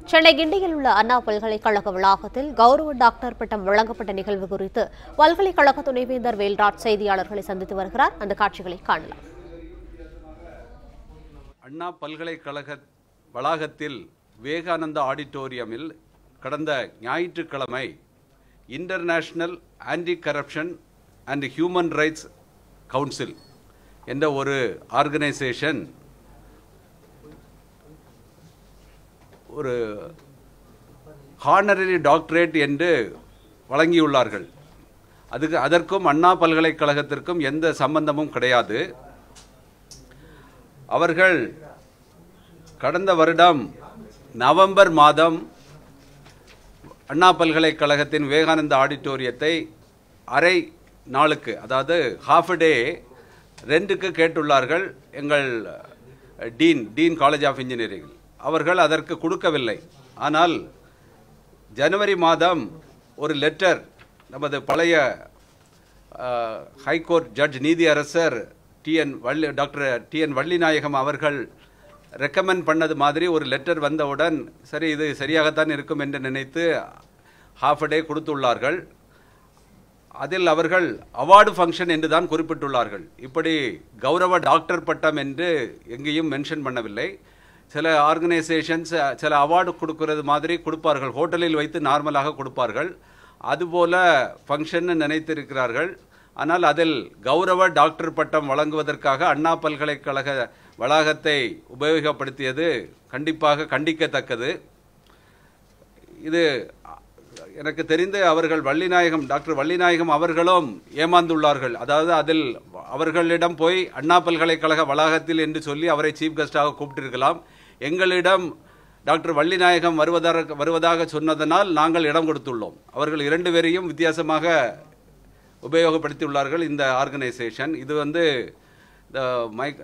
சென்னை கிண்டியில் உள்ள அண்ணா பல்கலைக்கழக வளாகத்தில் கௌரவ டாக்டர் பட்டம் வழங்கப்பட்ட நிகழ்வு குறித்து பல்கலைக்கழக துணைவேந்தர் வேல்ராஜ் செய்தியாளர்களை சந்தித்து வருகிறார் அந்த காட்சிகளை காணலாம் அண்ணா பல்கலைக்கழக வளாகத்தில் விவேகானந்தா ஆடிட்டோரியமில் கடந்த ஞாயிற்றுக்கிழமை international anti corruption and human rights council என்ற ஒரு ஆர்கனைசேஷன் ஒரு ஹானரரி டாக்டரேட் என்று வழங்கியுள்ளார்கள் அதுக்கு அதற்கும் அண்ணா பல்கலைக்கழகத்திற்கும் எந்த சம்பந்தமும் கிடையாது அவர்கள் கடந்த வருடம் நவம்பர் மாதம் அண்ணா பல்கலைக்கழகத்தின் விவேகானந்த ஆடிட்டோரியத்தை அரை நாளுக்கு அதாவது ஹாஃப் டே ரெண்டுக்கு கேட்டுள்ளார்கள் எங்கள் dean dean college of engineering அவர்கள் அதற்கு கொடுக்கவில்லை ஆனால் ஜனவரி மாதம் ஒரு லெட்டர் நமது பழைய ஹைகோர்ட் ஜட்ஜ் நீதியரசர் T N Valli doctor T N Vallinayagam அவர்கள் ரெக்கமெண்ட் பண்ணது மாதிரி ஒரு லெட்டர் வந்தவுடன் சரி இது சரியாகத்தான் இருக்கும் என்று நினைத்து ஹாஃப் டே கொடுத்துள்ளார்கள் அதில் அவர்கள் அவார்டு ஃபங்க்ஷன் என்று தான் குறிப்பிட்டுள்ளார்கள் இப்படி கௌரவ டாக்டர் பட்டம் என்று எங்கேயும் மென்ஷன் பண்ணவில்லை சில ஆர்கனைசேஷன்ஸ் சில அவார்டு கொடுக்கறது மாதிரி கொடுப்பார்கள் ஹோட்டலில் வைத்து நார்மலாக கொடுப்பார்கள் அதுபோல ஃபங்க்ஷன் நினைத்திருக்கிறார்கள் ஆனால் அதில் கௌரவ டாக்டர் பட்டம் வழங்குவதற்காக அண்ணா பல்கலைக்கழக வளாகத்தை உபயோகப்படுத்தியது கண்டிப்பாக கண்டிக்கத்தக்கது இது எனக்கு தெரிந்து அவர்கள் வள்ளிநாயகம் டாக்டர் வள்ளிநாயகம் அவர்களும் ஏமாந்துள்ளார்கள் அதாவது அதில் அவர்களிடம் போய் அண்ணா பல்கலைக்கழக வளாகத்தில் என்று சொல்லி அவரை சீஃப் கெஸ்டாக கூப்பிட்டிருக்கலாம் எங்களிடம் டாக்டர் வள்ளிநாயகம் வருவதாக வருவதாக சொன்னதனால் நாங்கள் இடம் கொடுத்துள்ளோம் அவர்கள் இரண்டு பேரையும் வித்தியாசமாக உபயோகப்படுத்தியுள்ளார்கள் இந்த ஆர்கனைசேஷன் இது வந்து இந்த மைக்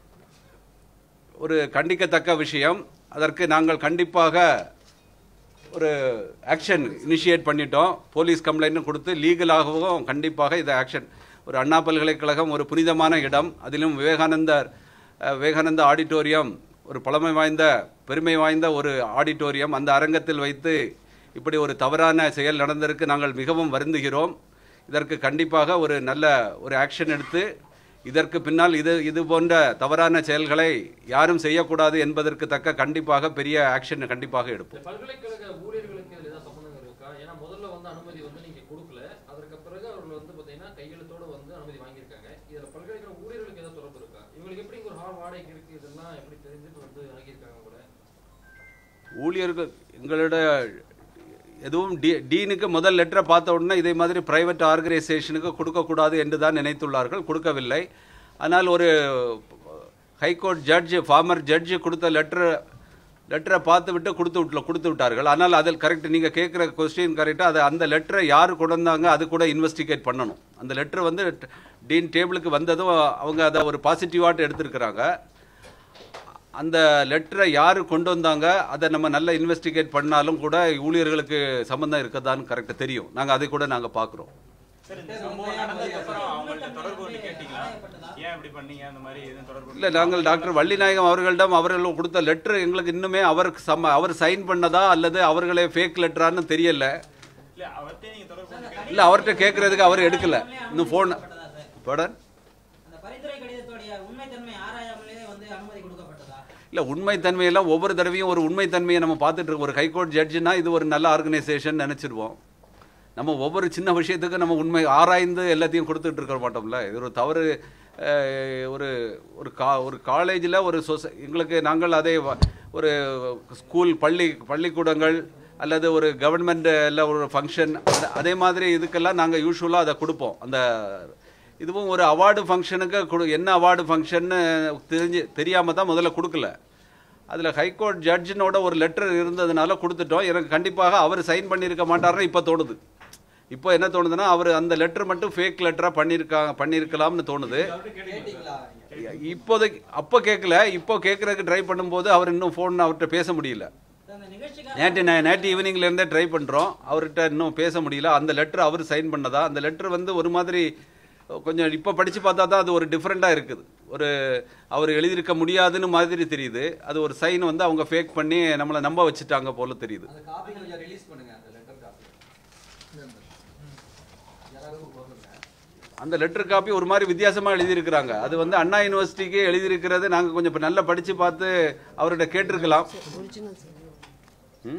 ஒரு கண்டிக்கத்தக்க விஷயம் அதற்கு நாங்கள் கண்டிப்பாக ஒரு ஆக்ஷன் இனிஷியேட் பண்ணிட்டோம் போலீஸ் கம்ப்ளைண்ட்டும் கொடுத்து லீகலாகவும் கண்டிப்பாக இதை ஆக்ஷன் ஒரு அண்ணா பல்கலைக்கழகம் ஒரு புனிதமான இடம் அதிலும் விவேகானந்தர் அஹ், விவேகானந்த ஆடிட்டோரியம் ஒரு பழமை வாய்ந்த பெருமை வாய்ந்த ஒரு ஆடிட்டோரியம் அந்த அரங்கத்தில் வைத்து இப்படி ஒரு தவறான செயல் நடந்ததற்கு நாங்கள் மிகவும் வருந்துகிறோம் இதற்கு கண்டிப்பாக ஒரு நல்ல ஒரு ஆக்ஷன் எடுத்து இதற்கு பின்னால் இது இது போன்ற தவறான செயல்களை யாரும் செய்யக்கூடாது என்பதற்கு தக்க கண்டிப்பாக பெரிய ஆக்ஷன் கண்டிப்பாக எடுப்போம் இந்த பல்கலைக்கழக ஊழியர்களுக்கு இதுல ஏதாவது சம்பந்தம் இருக்கா ஏன்னா முதல்ல வந்து அனுமதி வந்து நீங்க கொடுக்கல அதற்கு பிறகு அவர்கள் வந்து பாத்தீங்கன்னா கையெழுத்தோட வந்து அனுமதி வாங்கியிருக்காங்க இதுல பல்கலைக்கழக ஊழியர்களுக்கு ஏதாவது தொடர்பு இருக்கா இவங்களுக்கு எப்படி இங்க ஒரு ஹால் வாடகைக்கு இருக்கு இதெல்லாம் எப்படி தெரிஞ்சுட்டு வந்து வாங்கியிருக்காங்க கூட ஊழியர்கள் எங்களோட எதுவும் டி டீனுக்கு முதல் லெட்டரை பார்த்த உடனே இதே மாதிரி பிரைவேட் ஆர்கனைசேஷனுக்கு கொடுக்கக்கூடாது என்று தான் நினைத்துள்ளார்கள் கொடுக்கவில்லை ஆனால் ஒரு ஹைகோர்ட் ஜட்ஜ் ஃபார்மர் ஜட்ஜ் கொடுத்த லெட்டர் லெட்டரை பார்த்து விட்டு கொடுத்து விட்டு கொடுத்து விட்டார்கள் ஆனால் அதில் கரெக்ட் நீங்கள் கேட்குற கொஸ்டின் கரெக்டாக அது அந்த லெட்டரை யார் கொண்டு வந்தாங்க அது கூட இன்வெஸ்டிகேட் பண்ணணும் அந்த லெட்டர் வந்து டீன் டேபிளுக்கு வந்ததும் அவங்க அதை ஒரு பாசிட்டிவாட்டு எடுத்திருக்கிறாங்க அந்த லெட்டரை யார் கொண்டு வந்தாங்க அதை நம்ம நல்லா இன்வெஸ்டிகேட் பண்ணாலும் கூட ஊழியர்களுக்கு சம்மந்தம் இருக்கதான்னு கரெக்டாக தெரியும் நாங்கள் அதை கூட நாங்கள் பார்க்குறோம் சரி இந்த சம்பவம் நடந்ததுக்கு அப்புறம் அவங்கள்ட்ட தொடர்பு கொண்டு கேட்டீங்களா ஏன் இப்படி பண்ணீங்க அந்த மாதிரி எதுவும் தொடர்பு கொண்டு- இல்லை நாங்கள் டாக்டர் வள்ளிநாயகம் அவர்களிடம் அவர்கள் கொடுத்த லெட்டர் எங்களுக்கு இன்னுமே அவருக்கு சம அவர் சைன் பண்ணதா அல்லது அவர்களே ஃபேக் லெட்டரான்னு தெரியல இல்ல அவர்கிட்ட நீங்க தொடர்பு கொண்டு கேட்டீங்க இல்லை அவர்கிட்ட கேட்கறதுக்கு அவர் எடுக்கல இன்னும் ஃபோன் படன் அந்த பரிந்துரை கடிதத்துடைய உண்மைத்தன்மை ஆராயாமலே வந்து அனுமதி கொடுக்கப்பட்டதா இல்லை உண்மைத்தன்மையெல்லாம் ஒவ்வொரு தடவையும் ஒரு உண்மைத்தன்மையை நம்ம பார்த்துட்டு இருக்கோம் ஒரு ஹைகோர்ட் ஜட்ஜுனா இது ஒரு நல்ல ஆர்கனைசேஷன் நினச்சிருவோம் நம்ம ஒவ்வொரு சின்ன விஷயத்துக்கும் நம்ம உண்மை ஆராய்ந்து எல்லாத்தையும் கொடுத்துட்டு இருக்க மாட்டோம்ல இது ஒரு தவறு அஹ், ஒரு ஒரு கா ஒரு காலேஜில் ஒரு சொசை எங்களுக்கு நாங்கள் அதை வ- ஒரு ஸ்கூல் பள்ளி பள்ளிக்கூடங்கள் அல்லது ஒரு கவர்மெண்ட் இல்லை ஒரு ஃபங்க்ஷன் அதே மாதிரி இதுக்கெல்லாம் நாங்கள் யூஸ்வலாக அதை கொடுப்போம் அந்த இதுவும் ஒரு அவார்டு ஃபங்க்ஷனுக்கு கொடு என்ன அவார்டு ஃபங்க்ஷன்னு தெரிஞ்சு தெரியாமல் தான் முதல்ல கொடுக்கல அதில் ஹைகோர்ட் ஜட்ஜினோட ஒரு லெட்டர் இருந்ததுனால கொடுத்துட்டோம் எனக்கு கண்டிப்பாக அவர் சைன் பண்ணியிருக்க மாட்டாருன்னு இப்போ தோணுது இப்போ என்ன தோணுதுன்னா அவர் அந்த லெட்டர் மட்டும் ஃபேக் லெட்டராக பண்ணியிருக்காங்க பண்ணியிருக்கலாம்னு தோணுது இப்போதைக்கு அப்போ கேட்கல இப்போ கேட்குறதுக்கு ட்ரை பண்ணும்போது அவர் இன்னும் ஃபோன் அவர்கிட்ட பேச முடியல அந்த நிகழ்ச்சிக்காக நேற்று நே- நேற்று ஈவினிங்ல இருந்தே ட்ரை பண்ணுறோம் அவர்கிட்ட இன்னும் பேச முடியல அந்த லெட்டர் அவர் சைன் பண்ணதா அந்த லெட்டர் வந்து ஒரு மாதிரி கொஞ்சம் இப்போ படித்து பார்த்தா தான் அது ஒரு டிஃப்ரெண்ட்டாக இருக்குது ஒரு அவர் எழுதியிருக்க முடியாதுன்னு மாதிரி தெரியுது அது ஒரு சைன் வந்து அவங்க ஃபேக் பண்ணி நம்மளை நம்ப வச்சுட்டாங்க போல தெரியுது அந்த காப்பி கொஞ்சம் ரிலீஸ் பண்ணுங்க அந்த லெட்டர் காப்பி யாராவது போடுங்க அந்த லெட்டர் காப்பி ஒரு மாதிரி வித்தியாசமா எழுதியிருக்கிறாங்க அது வந்து அண்ணா யூனிவர்சிட்டிக்கு எழுதியிருக்கிறது நாங்க கொஞ்சம் இப்ப நல்லா படிச்சு பார்த்து அவர்கிட்ட கேட்டிருக்கலாம் ம்?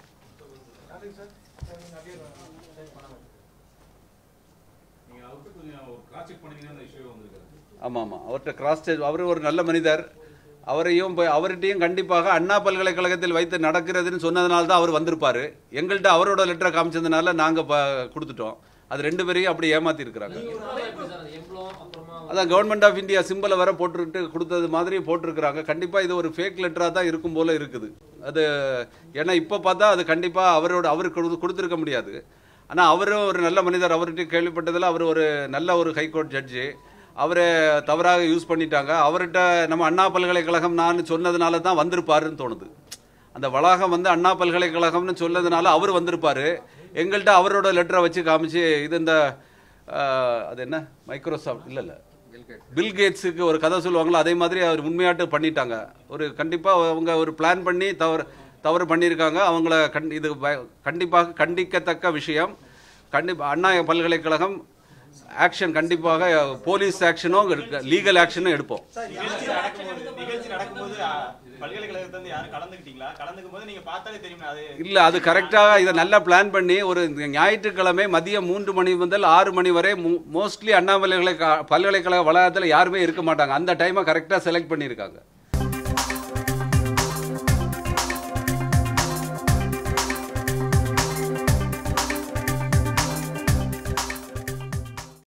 நீங்க அவர்கிட்ட கொஞ்சம் ஒரு கிராஸ் செக் பண்ணீங்கன்னா அந்த இஷ்யூ வந்திருக்காரு ஆமா ஆமா அவர்கிட்ட கிராஸ் செக் அவர் ஒரு நல்ல மனிதர் அவரையும் போய் அவர்கிட்டயும் கண்டிப்பாக அண்ணா பல்கலைக்கழகத்தில் வைத்து நடக்கிறதுன்னு சொன்னதுனால தான் அவர் வந்திருப்பாரு எங்கள்கிட்ட அவரோட லெட்டரை காமிச்சதுனால நாங்க ப- கொடுத்துட்டோம் அது ரெண்டு பேரையும் அப்படி ஏமாத்தி இருக்கிறாங்க எம்ப்ளம் அப்புறமா அதான் கவர்மெண்ட் ஆஃப் இந்தியா சிம்பிளை வர போட்டுட்டு கொடுத்தது மாதிரி போட்டிருக்கிறாங்க கண்டிப்பா இது ஒரு ஃபேக் லெட்டரா தான் இருக்கும் போல இருக்குது அது ஏன்னா இப்போ பார்த்தா அது கண்டிப்பா அவரோட அவருக்கு கொடு- கொடுத்திருக்க முடியாது ஆனா அவரும் ஒரு நல்ல மனிதர் அவர்கிட்ட கேள்விப்பட்டதில் அவர் ஒரு நல்ல ஒரு ஹைகோர்ட் ஜட்ஜு அவரை தவறாக யூஸ் பண்ணிட்டாங்க அவர்கிட்ட நம்ம அண்ணா பல்கலைக்கழகம் நான் சொன்னதுனால தான் வந்திருப்பாருன்னு தோணுது அந்த வளாகம் வந்து அண்ணா பல்கலைக்கழகம்னு சொன்னதுனால அவர் வந்திருப்பாரு எங்கள்கிட்ட அவரோட லெட்டரை வச்சு காமிச்சு இது இந்த ஆஹ், அது என்ன மைக்ரோசாஃப்ட் இல்ல இல்ல பில் கேட்ஸுக்கு ஒரு கதை சொல்லுவாங்களோ அதே மாதிரி அவர் உண்மையாட்டு பண்ணிட்டாங்க ஒரு கண்டிப்பா அவங்க ஒரு பிளான் பண்ணி தவறு தவறு பண்ணியிருக்காங்க அவங்கள கண் இது ப- கண்டிப்பாக கண்டிக்கத்தக்க விஷயம் கண்டிப்பா அண்ணா பல்கலைக்கழகம் ஆக்ஷன் கண்டிப்பாக போலீஸ் ஆக்ஷனும் லீகல் ஆக்ஷனும் எடுப்போம் நிகழ்ச்சி நடக்கும்போது நிகழ்ச்சி நடக்கும்போது அ, பல்கலைக்கழகத்துல இருந்து யாரும் கலந்துக்கிட்டீங்களா கலந்துக்கும் போது நீங்க பார்த்தாலே தெரியும் அது இல்ல அது கரெக்டாக இதை நல்லா பிளான் பண்ணி ஒரு ஞாயிற்றுக்கிழமை மதியம் மூன்று மணி முதல் ஆறு மணி வரை மோஸ்ட்லி அண்ணாமலை பல்கலைக்கழக வளாகத்தில் யாருமே இருக்க மாட்டாங்க அந்த டைமை கரெக்டாக செலக்ட் பண்ணியிருக்காங்க